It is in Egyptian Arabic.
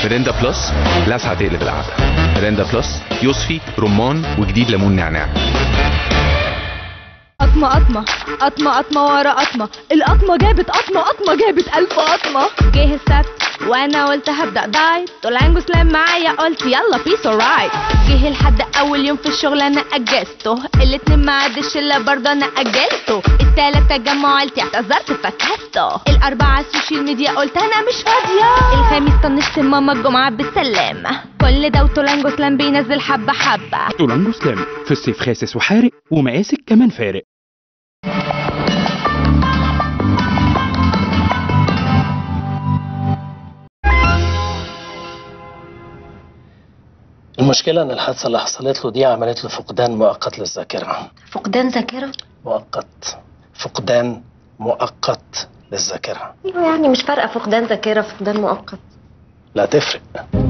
ميريندا بلس لسعة تقلب القعدة ميريندا بلس يوسفي رمان وجديد ليمون نعناع قطمة قطمة قطمة قطمة ورا قطمة القطمة جابت قطمة قطمة جابت ألف قطمة جه السبت وانا قلت هبدأ دايت طلع عنجو سلام معايا قلت يلا بيس اورايت جه الحد اول يوم في الشغل انا اجزته الاتنين ما عدش الا برضه انا اجلته التالت تجمع عيلتي اعتذرت فكسته الاربعة السوشيال ميديا قلت انا مش فاضية الخامس طنشت ماما الجمعة بالسلامة كل ده وطولانجو سلام بينزل حبة حبة طولانجو سلام في الصيف خاسس وحارق ومقاسك كمان فارق المشكلة إن الحادثة اللي حصلت له دي عملت له فقدان مؤقت للذاكرة فقدان ذاكرة مؤقت فقدان مؤقت للذاكرة ايوه يعني مش فارقة فقدان ذاكرة فقدان مؤقت لا تفرق